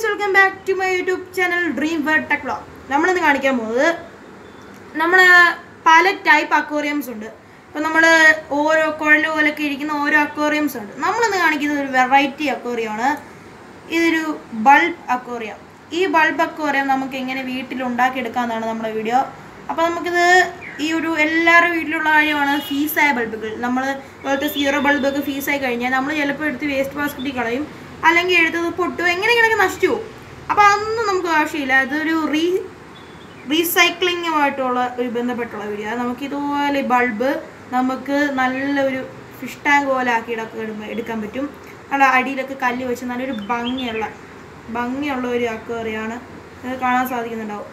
Guys welcome back to my YouTube channel dream word tech vlog നമ്മളിന്ന് കാണിക്കാൻ പോകുന്നത് നമ്മൾ പല ടൈപ്പ് അക്വേറിയംസ് ഉണ്ട് അപ്പോൾ നമ്മൾ ഓരോ കുഴൽ പോലൊക്കെ ഇരിക്കുന്ന ഓരോ അക്വേറിയംസ് ഉണ്ട് നമ്മളിന്ന് കാണിക്കുന്നത് ഒരു വെറൈറ്റി അക്വേറിയമാണ് ഇതൊരു ബൾബ് അക്വേറിയം ഈ ബൾബ് അക്വേറിയം നമുക്ക് എങ്ങനെ വീട്ടിൽ ഉണ്ടാക്കിയെടുക്കാമെന്നാണ് നമ്മുടെ വീഡിയോ അപ്പോൾ നമുക്കിത് ഈ ഒരു എല്ലാവരുടെ വീട്ടിലുള്ള കാര്യമാണ് ഫീസായ ബൾബുകൾ നമ്മൾ പോലത്തെ സീറോ ബൾബൊക്കെ ഫീസായി കഴിഞ്ഞാൽ നമ്മൾ ചിലപ്പോൾ എടുത്ത് വേസ്റ്റ് ബാസ്ക്കറ്റിൽ കളയും അല്ലെങ്കിൽ എടുത്തത് പൊട്ടും എങ്ങനെയെങ്കിലൊക്കെ നശിച്ചു പോകും അപ്പോൾ അതൊന്നും നമുക്ക് ആവശ്യമില്ല അതൊരു റീ റീസൈക്ലിങ്ങുമായിട്ടുള്ള ഒരു ബന്ധപ്പെട്ടുള്ള വീഡിയോ അത് നമുക്ക് ഇതുപോലെ ബൾബ് നമുക്ക് നല്ലൊരു ഫിഷ് ടാങ്ക് പോലെ ആക്കിയിടൊക്കെ ഇടുമ്പോൾ എടുക്കാൻ പറ്റും നല്ല അടിയിലൊക്കെ കല്ല് വെച്ച് നല്ലൊരു ഭംഗിയുള്ള ഭംഗിയുള്ള ഒരു അക്വേറിയാണ് ഇത് കാണാൻ സാധിക്കുന്നുണ്ടാവും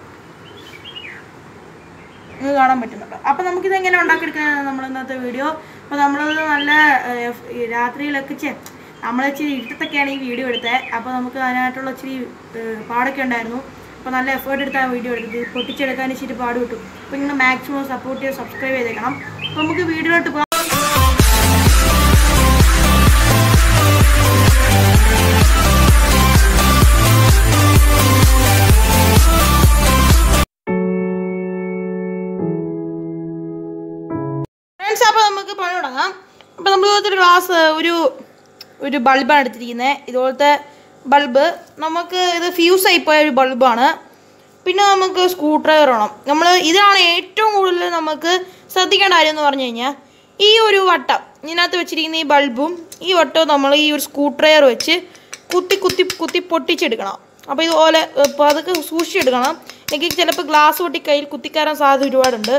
ഇത് കാണാൻ പറ്റുന്നുണ്ട് അപ്പോൾ നമുക്കിത് എങ്ങനെ ഉണ്ടാക്കിയെടുക്കാനാണ് നമ്മൾ ഇന്നത്തെ വീഡിയോ അപ്പോൾ നമ്മളത് നല്ല ഏഹ്, ഈ രാത്രിയിലൊക്കെ ചെ നമ്മൾ ഇച്ചിരി ഇരുട്ടത്തൊക്കെയാണ് ഈ വീഡിയോ എടുത്തത് അപ്പോൾ നമുക്ക് അതിനായിട്ടുള്ള ഇച്ചിരി ഏഹ്, പാടൊക്കെ ഉണ്ടായിരുന്നു അപ്പോൾ നല്ല എഫേർട്ട് എടുത്താണ് വീഡിയോ എടുത്തത് പൊട്ടിച്ചെടുക്കാൻ ഇച്ചിരി പാട് കിട്ടും അപ്പോൾ നിങ്ങൾ മാക്സിമം സപ്പോർട്ട് ചെയ്ത് സബ്സ്ക്രൈബ് ചെയ്തേക്കണം അപ്പോൾ നമുക്ക് വീഡിയോയിലോട്ട് പോകാം ഫ്രണ്ട്സ് അപ്പോൾ നമുക്ക് പണി തുടങ്ങാം അപ്പോൾ നമ്മൾ ഒരു ഗ്ലാസ് ഒരു ഒരു ബൾബാണ് എടുത്തിരിക്കുന്നത് ഇതുപോലത്തെ ബൾബ് നമുക്ക് ഇത് ഫ്യൂസ് ആയിപ്പോയ ഒരു ബൾബാണ് പിന്നെ നമുക്ക് സ്ക്രൂ ഡ്രൈവർ വേണം നമ്മൾ ഇതാണ് ഏറ്റവും കൂടുതൽ നമുക്ക് ശ്രദ്ധിക്കേണ്ട കാര്യം എന്ന് പറഞ്ഞു കഴിഞ്ഞാൽ ഈ ഒരു വട്ടം ഇതിനകത്ത് വെച്ചിരിക്കുന്ന ഈ ബൾബും ഈ വട്ടവും നമ്മൾ ഈ ഒരു സ്ക്രൂ ഡ്രൈവർ വെച്ച് കുത്തി കുത്തി കുത്തി പൊട്ടിച്ചെടുക്കണം അപ്പോൾ ഇതുപോലെ ഇപ്പോൾ അതൊക്കെ സൂക്ഷിച്ചെടുക്കണം എനിക്ക് ചിലപ്പോൾ ഗ്ലാസ് പൊട്ടി കയ്യിൽ കുത്തിക്കയറാൻ സാധ്യത ഒരുപാടുണ്ട്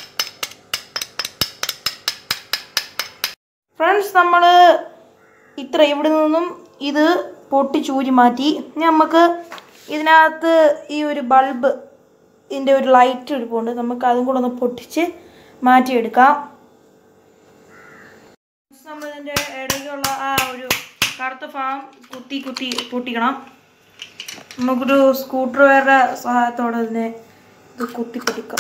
ഫ്രണ്ട്സ് നമ്മൾ ഇത്ര ഇവിടെ നിന്നും ഇത് പൊട്ടി ചൂരി മാറ്റി ഇനി നമുക്ക് ഇതിനകത്ത് ഈ ഒരു ബൾബ് ഇതിൻ്റെ ഒരു ലൈറ്റ് ഇരിപ്പുണ്ട് നമുക്ക് അതും കൂടെ ഒന്ന് പൊട്ടിച്ച് മാറ്റിയെടുക്കാം നമ്മൾ ഇതിൻ്റെ ഇടയ്ക്കുള്ള ആ ഒരു കറുത്ത ഭാഗം കുത്തി കുത്തി പൊട്ടിക്കണം നമുക്കൊരു സ്കൂട്ടറുകാരുടെ സഹായത്തോടെ ഇതിനെ ഇത് കുത്തി പൊട്ടിക്കാം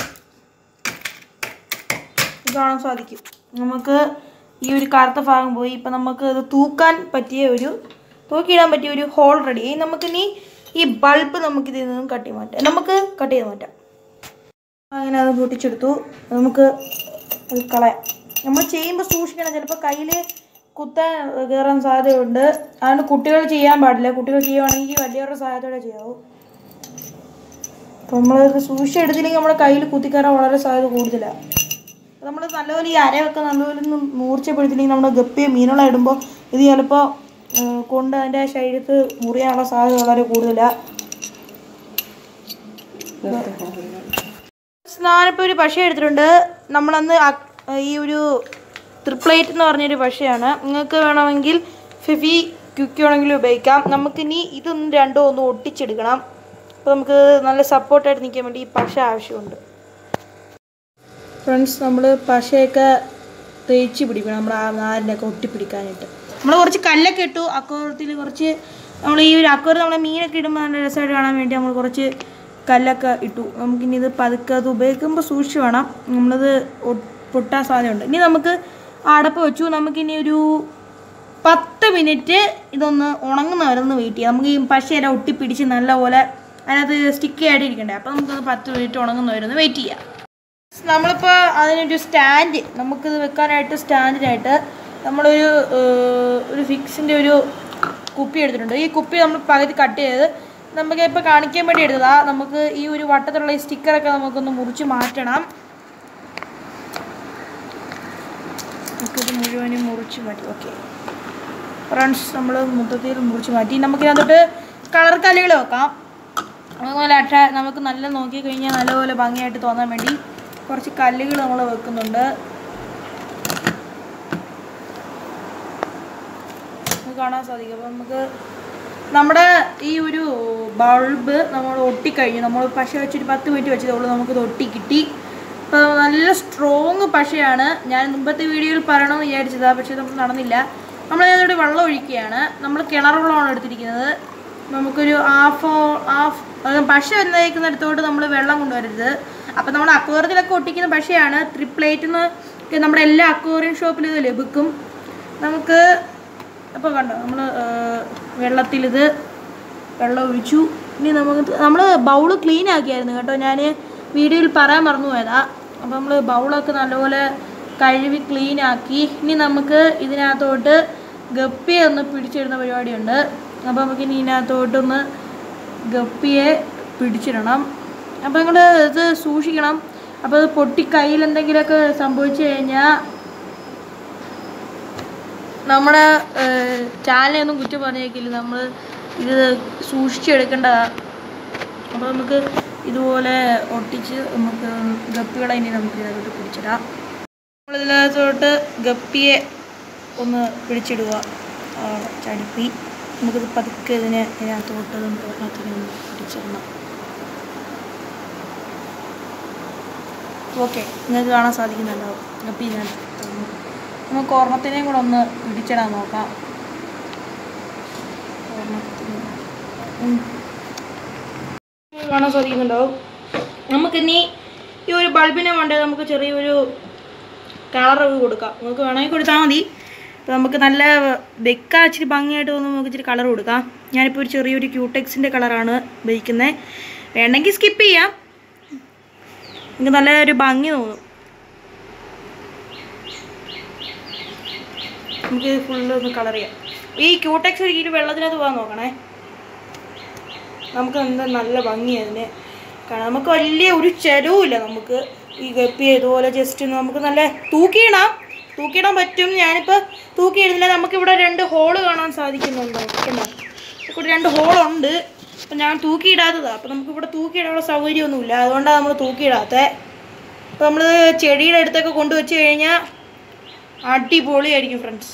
ഇത് കാണാൻ സാധിക്കും നമുക്ക് ഈ ഒരു കറുത്ത ഭാഗം പോയി ഇപ്പം നമുക്ക് ഇത് തൂക്കാൻ പറ്റിയ ഒരു തൂക്കിയിടാൻ പറ്റിയ ഒരു ഹോൾ റെഡി ആയി നമുക്കിനി ഈ ബൾബ് നമുക്ക് ഇതിൽ നിന്നും കട്ടി മാറ്റാം നമുക്ക് കട്ട് ചെയ്ത് മാറ്റാം അങ്ങനെ അത് പൊട്ടിച്ചെടുത്തു അത് നമുക്ക് അത് കളയാം നമ്മൾ ചെയ്യുമ്പോൾ സൂക്ഷിക്കണം ചിലപ്പോൾ കയ്യിൽ കുത്താൻ കയറാൻ സാധ്യതയുണ്ട് അതുകൊണ്ട് കുട്ടികൾ ചെയ്യാൻ പാടില്ല കുട്ടികൾ ചെയ്യുവാണെങ്കിൽ വലിയവരുടെ സഹായത്തോടെ ചെയ്യാവൂ അപ്പോൾ നമ്മളത് സൂക്ഷിച്ചെടുത്തില്ലെങ്കിൽ നമ്മുടെ കയ്യിൽ കുത്തിക്കയറാൻ വളരെ സാധ്യത കൂടുതലാണ് നമ്മൾ നല്ലപോലെ ഈ അരയൊക്കെ നല്ലപോലെ ഒന്ന് മൂർച്ചപ്പെടുത്തില്ലെങ്കിൽ നമ്മുടെ ഗപ്പിയോ മീനുകളോ ഇടുമ്പോൾ ഇത് ചിലപ്പോൾ കൊണ്ട് അതിൻ്റെ ശരീരത്ത് മുറിയാനുള്ള സാധ്യത വളരെ കൂടുതലാണ് ഞാനിപ്പോൾ ഒരു പശ എടുത്തിട്ടുണ്ട് നമ്മളന്ന് അക്- ഈ ഒരു ട്രിപ്ലേറ്റ് എന്ന് പറഞ്ഞൊരു പശയാണ് നിങ്ങൾക്ക് വേണമെങ്കിൽ ഫിഫി ക്യുക്കി വേണമെങ്കിലും ഉപയോഗിക്കാം നമുക്കിനി ഇതൊന്ന് രണ്ടോ ഒന്ന് ഒട്ടിച്ചെടുക്കണം അപ്പോൾ നമുക്ക് നല്ല സപ്പോർട്ടായിട്ട് നിൽക്കാൻ വേണ്ടി ഈ പശ ആവശ്യമുണ്ട് ഫ്രണ്ട്സ് നമ്മൾ പശയൊക്കെ തേച്ച് പിടിക്കണം നമ്മുടെ ആ നാരിനൊക്കെ ഒട്ടിപ്പിടിക്കാനായിട്ട് നമ്മൾ കുറച്ച് കല്ലൊക്കെ ഇട്ടു അക്വറത്തിൽ കുറച്ച് നമ്മൾ ഈ ഒരു അക്വർ നമ്മളെ മീനൊക്കെ ഇടുമ്പോൾ നല്ല രസമായിട്ട് കാണാൻ വേണ്ടി നമ്മൾ കുറച്ച് കല്ലൊക്കെ ഇട്ടു നമുക്കിനി ഇത് പതുക്കെ അത് ഉപയോഗിക്കുമ്പോൾ സൂക്ഷിച്ച് വേണം നമ്മളത് ഒ- പൊട്ടാൻ സാധ്യതയുണ്ട് ഇനി നമുക്ക് അടപ്പ് വെച്ചു നമുക്കിനി ഒരു പത്ത് മിനിറ്റ് ഇതൊന്ന് ഉണങ്ങുന്ന വരെ ഒന്ന് വെയിറ്റ് ചെയ്യാം നമുക്ക് ഈ പശയെല്ലാം ഒട്ടിപ്പിടിച്ച് നല്ലപോലെ അതിനകത്ത് സ്റ്റിക്കി ആയിട്ട് ഇരിക്കണ്ടേ അപ്പോൾ നമുക്കൊന്ന് പത്ത് മിനിറ്റ് ഉണങ്ങുന്ന വരെ ഒന്ന് വെയിറ്റ് ചെയ്യാം നമ്മളിപ്പോൾ അതിനൊരു സ്റ്റാൻഡ് നമുക്കിത് വെക്കാനായിട്ട് സ്റ്റാൻഡിനായിട്ട് നമ്മളൊരു ഏഹ്, ഒരു ഫിക്സിൻ്റെ ഒരു കുപ്പി എടുത്തിട്ടുണ്ട് ഈ കുപ്പി നമ്മൾ പകുതി കട്ട് ചെയ്ത് നമുക്ക് ഇപ്പോൾ കാണിക്കാൻ വേണ്ടി എടുത്തതാ നമുക്ക് ഈ ഒരു വട്ടത്തിലുള്ള ഈ സ്റ്റിക്കറൊക്കെ നമുക്കൊന്ന് മുറിച്ച് മാറ്റണം നമുക്കിത് മുഴുവനും മുറിച്ച് മാറ്റി ഓക്കെ ഫ്രണ്ട്സ് നമ്മൾ മൊത്തത്തിൽ മുറിച്ച് മാറ്റി നമുക്കിതിനകത്തോട്ട് കളർ കല്ലുകൾ വെക്കാം അതുപോലെ അട്ട നമുക്ക് നല്ല നോക്കി കഴിഞ്ഞാൽ നല്ലപോലെ ഭംഗിയായിട്ട് തോന്നാൻ വേണ്ടി കുറച്ച് കല്ലുകൾ നമ്മൾ വെക്കുന്നുണ്ട് നമുക്ക് കാണാൻ സാധിക്കും അപ്പോൾ നമുക്ക് നമ്മുടെ ഈ ഒരു ബൾബ് നമ്മൾ ഒട്ടിക്കഴിഞ്ഞു നമ്മൾ പശ വെച്ചൊരു പത്ത് മിനിറ്റ് വെച്ചതുള്ളൂ നമുക്കിത് ഒട്ടി കിട്ടി അപ്പോൾ നല്ല സ്ട്രോങ് പശയാണ് ഞാൻ മുമ്പത്തെ വീഡിയോയിൽ പറയണമെന്ന് വിചാരിച്ചതാ പക്ഷേ നമുക്ക് നടന്നില്ല നമ്മൾ അതിനോട് വെള്ളം ഒഴിക്കുകയാണ് നമ്മൾ കിണർ വെള്ളമാണ് എടുത്തിരിക്കുന്നത് നമുക്കൊരു ഹാഫ് ഹാഫ് പശ വരുന്നേക്കുന്നിടത്തോട്ട് നമ്മൾ വെള്ളം കൊണ്ടുവരരുത് അപ്പോൾ നമ്മൾ അക്വേറിയത്തിലൊക്കെ ഒട്ടിക്കുന്ന പശയാണ് ട്രിപ്ലേറ്റ് എന്ന് നമ്മുടെ എല്ലാ അക്വേറിയം ഷോപ്പിലും ഇത് ലഭിക്കും നമുക്ക് അപ്പോൾ കണ്ടോ നമ്മൾ വെള്ളത്തിലിത് വെള്ളം ഒഴിച്ചു ഇനി നമുക്ക് നമ്മൾ ബൗള് ക്ലീൻ ആക്കിയായിരുന്നു കേട്ടോ ഞാൻ വീഡിയോയിൽ പറയാൻ മറന്നു പോയതാ അപ്പോൾ നമ്മൾ ബൗളൊക്കെ നല്ലപോലെ കഴുകി ക്ലീൻ ആക്കി ഇനി നമുക്ക് ഇതിനകത്തോട്ട് ഗപ്പിയെ ഒന്ന് പിടിച്ചിടുന്ന പരിപാടിയുണ്ട് അപ്പോൾ നമുക്ക് ഇനി ഇതിനകത്തോട്ടൊന്ന് ഗപ്പിയെ പിടിച്ചിടണം അപ്പോൾ നിങ്ങൾ ഇത് സൂക്ഷിക്കണം അപ്പോൾ അത് പൊട്ടി കയ്യിൽ എന്തെങ്കിലുമൊക്കെ സംഭവിച്ചു കഴിഞ്ഞാൽ നമ്മുടെ ചാനലിനെ ഒന്നും കുറ്റം പറഞ്ഞേക്കില്ല നമ്മൾ ഇത് സൂക്ഷിച്ചെടുക്കേണ്ടതാണ് അപ്പോൾ നമുക്ക് ഇതുപോലെ ഒട്ടിച്ച് നമുക്ക് ഗപ്പികളെ ഇനി നമുക്ക് ഇതിനകത്തോട്ട് പിടിച്ചിടാം നമ്മളിതിനകത്തോട്ട് ഗപ്പിയെ ഒന്ന് പിടിച്ചിടുക ആ, ചടുപ്പി നമുക്കിത് പതുക്കെ ഇതിനെ ഇതിനകത്തോട്ട് നമുക്ക് ഒരെണ്ണത്തിനെ ഒന്ന് പിടിച്ചിടണം ഓക്കെ നിങ്ങൾക്ക് കാണാൻ സാധിക്കുന്നുണ്ടാവും ഗപ്പി ഇതിനകത്ത് ഉണ്ട്. നമുക്ക് ഒരെണ്ണത്തിനെയും കൂടെ ഒന്ന് പിടിച്ചിടാൻ നോക്കാം ഒരെണ്ണത്തിനെ ഉം. നിങ്ങൾക്ക് കാണാൻ സാധിക്കുന്നുണ്ടാവും നമുക്കിനി ഈ ഒരു ബൾബിനെ വേണ്ടത് നമുക്ക് ചെറിയൊരു കളർ കൊടുക്കാം നമുക്ക് വേണമെങ്കിൽ കൊടുത്താൽ മതി അപ്പോൾ നമുക്ക് നല്ല വെക്കാൻ ഇച്ചിരി ഭംഗിയായിട്ട് തോന്നുമ്പോൾ നമുക്ക് ഇച്ചിരി കളർ കൊടുക്കാം ഞാനിപ്പോൾ ഒരു ചെറിയൊരു ക്യൂടെക്സിൻ്റെ കളറാണ് ഉപയോഗിക്കുന്നത് വേണമെങ്കിൽ സ്കിപ്പ് ചെയ്യാം നമുക്ക് നല്ല ഒരു ഭംഗി തോന്നും നമുക്ക് ഫുള്ള് ഒന്ന് കളർ ചെയ്യാം ഈ ക്യൂടെക്സ് ഒരിക്കലും വെള്ളത്തിനകത്ത് പോകാൻ നോക്കണേ നമുക്ക് എന്താ നല്ല ഭംഗിയാണ് അതിന് കാരണം നമുക്ക് വലിയ ഒരു ചെലവുമില്ല നമുക്ക് ഈ ഗപ്പി ഇതുപോലെ ജസ്റ്റ് ഒന്ന് നമുക്ക് നല്ല തൂക്കിയിടാം തൂക്കിയിടാൻ പറ്റും ഞാനിപ്പോൾ തൂക്കിയിടുന്നില്ല നമുക്കിവിടെ രണ്ട് ഹോള് കാണാൻ സാധിക്കുന്നുണ്ടോ കണ്ടോ ഇവിടെ രണ്ട് ഹോളുണ്ട് അപ്പം ഞാൻ തൂക്കിയിടാത്തതാണ് അപ്പം നമുക്കിവിടെ തൂക്കിയിടാനുള്ള സൗകര്യമൊന്നുമില്ല അതുകൊണ്ടാണ് നമ്മൾ തൂക്കിയിടാത്തത് അപ്പോൾ നമ്മൾ ചെടിയുടെ അടുത്തൊക്കെ കൊണ്ടുവച്ച് കഴിഞ്ഞാൽ അടിപൊളിയായിരിക്കും ഫ്രണ്ട്സ്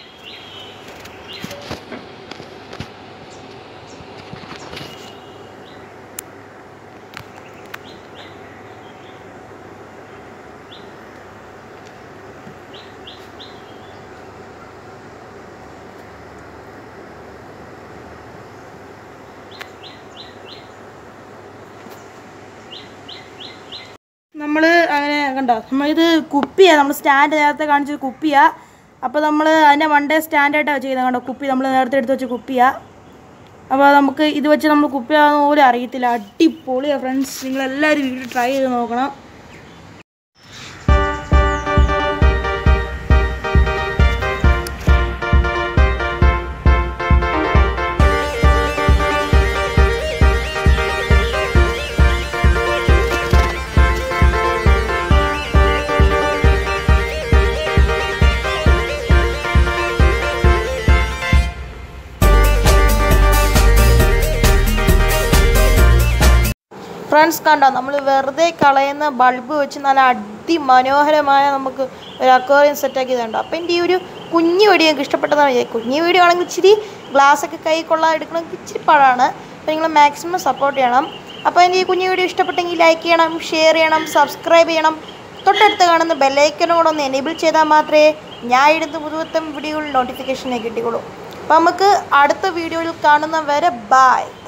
നമ്മൾ അങ്ങനെ കണ്ടോ നമ്മളിത് കുപ്പിയാണ് നമ്മൾ സ്റ്റാൻഡ് നേരത്തെ കാണിച്ചത് കുപ്പിയാണ് അപ്പോൾ നമ്മൾ അതിൻ്റെ വണ്ടേ സ്റ്റാൻഡായിട്ടാണ് ചെയ്യുന്നത് കണ്ടോ കുപ്പി നമ്മൾ നേരത്തെ എടുത്ത് വെച്ച കുപ്പിയാണ് അപ്പോൾ നമുക്ക് ഇത് വെച്ച് നമ്മൾ കുപ്പിയാണെന്ന് പോലും അറിയത്തില്ല അടിപൊളിയാണ് ഫ്രണ്ട്സ് നിങ്ങളെല്ലാവരും വീട്ടിൽ ട്രൈ ചെയ്ത് നോക്കണം ഫ്രണ്ട്സ് കണ്ടോ നമ്മൾ വെറുതെ കളയുന്ന ബൾബ് വെച്ച് നല്ല അതിമനോഹരമായ നമുക്ക് ഒരു അക്വേറിയം സെറ്റാക്കി കണ്ടോ അപ്പോൾ എൻ്റെ ഈ ഒരു കുഞ്ഞു വീഡിയോ എനിക്ക് ഇഷ്ടപ്പെട്ടതാണ് വിചാരിക്കും കുഞ്ഞു വീഡിയോ ആണെങ്കിൽ ഇച്ചിരി ഗ്ലാസ് ഒക്കെ കൈ കൊള്ളാൻ എടുക്കണമെങ്കിൽ ഇച്ചിരി പാടാണ് അപ്പോൾ നിങ്ങൾ മാക്സിമം സപ്പോർട്ട് ചെയ്യണം അപ്പോൾ എൻ്റെ ഈ കുഞ്ഞു വീഡിയോ ഇഷ്ടപ്പെട്ടെങ്കിൽ ലൈക്ക് ചെയ്യണം ഷെയർ ചെയ്യണം സബ്സ്ക്രൈബ് ചെയ്യണം തൊട്ടടുത്ത് കാണുന്ന ബെല്ലൈക്കനും കൂടെ ഒന്ന് എനേബിൾ ചെയ്താൽ മാത്രമേ ഞാൻ ഇടുന്ന പുതുവത്തം വീഡിയോകൾ നോട്ടിഫിക്കേഷനെ കിട്ടിയുള്ളൂ അപ്പോൾ നമുക്ക് അടുത്ത വീഡിയോയിൽ കാണുന്ന വരെ ബായ്